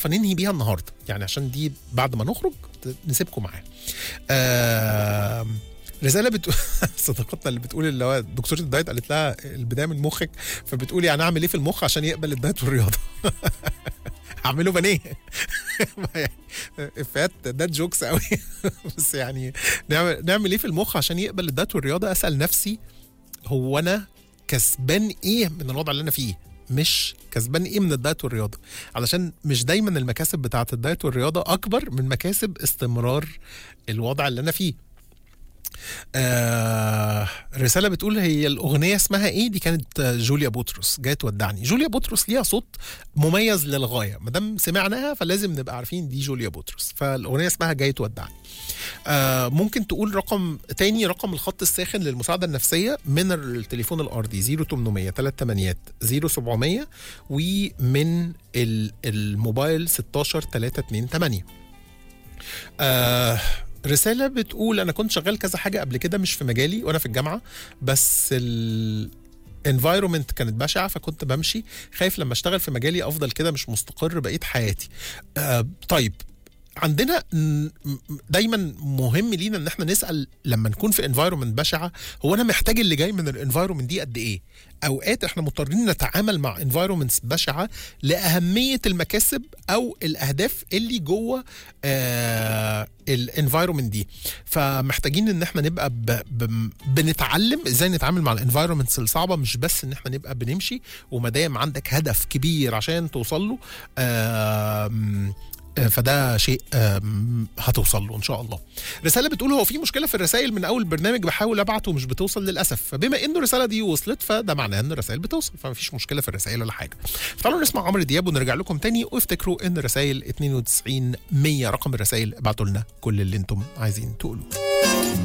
فننهي بيها النهارده يعني عشان دي بعد ما نخرج ت- نسيبكم معاها آه رساله بتقول صديقتنا اللي بتقول اللي هو دكتوره الدايت قالت لها البدايه من مخك فبتقول يعني اعمل ايه في المخ عشان يقبل الدايت والرياضه اعمله بانيه يعني افات ده جوكس قوي بس يعني نعمل نعمل ايه في المخ عشان يقبل الدايت والرياضه اسال نفسي هو انا كسبان ايه من الوضع اللي انا فيه مش كسبان ايه من الدايت والرياضه علشان مش دايما المكاسب بتاعه الدايت والرياضه اكبر من مكاسب استمرار الوضع اللي انا فيه آه رسالة بتقول هي الأغنية اسمها إيه؟ دي كانت آه، جوليا بطرس جاية تودعني، جوليا بطرس ليها صوت مميز للغاية، ما دام سمعناها فلازم نبقى عارفين دي جوليا بطرس، فالأغنية اسمها جاية تودعني. آه ممكن تقول رقم تاني رقم الخط الساخن للمساعدة النفسية من التليفون الأرضي 0800 38 0700 ومن ال- الموبايل 16 328 آه رسالة بتقول أنا كنت شغال كذا حاجة قبل كده مش في مجالي وأنا في الجامعة بس ال environment كانت بشعة فكنت بمشي خايف لما اشتغل في مجالي افضل كده مش مستقر بقية حياتي آه طيب عندنا م- م- دايما مهم لينا ان احنا نسال لما نكون في انفايرمنت بشعه هو انا محتاج اللي جاي من الانفايرمنت دي قد ايه؟ اوقات احنا مضطرين نتعامل مع انفايرمنتس بشعه لاهميه المكاسب او الاهداف اللي جوه آه الانفايرمنت دي فمحتاجين ان احنا نبقى ب ب بنتعلم ازاي نتعامل مع الانفايرمنتس الصعبه مش بس ان احنا نبقى بنمشي وما دام عندك هدف كبير عشان توصل له آم، آه، فده شيء آم، هتوصل له ان شاء الله. رساله بتقول هو في مشكله في الرسائل من اول برنامج بحاول ابعت ومش بتوصل للاسف فبما انه الرساله دي وصلت فده معناه ان الرسائل بتوصل فما فيش مشكله في الرسائل ولا حاجه. تعالوا نسمع عمرو دياب ونرجع لكم تاني وافتكروا ان الرسائل 92 100 رقم الرسائل ابعتوا لنا كل اللي انتم عايزين تقولوه.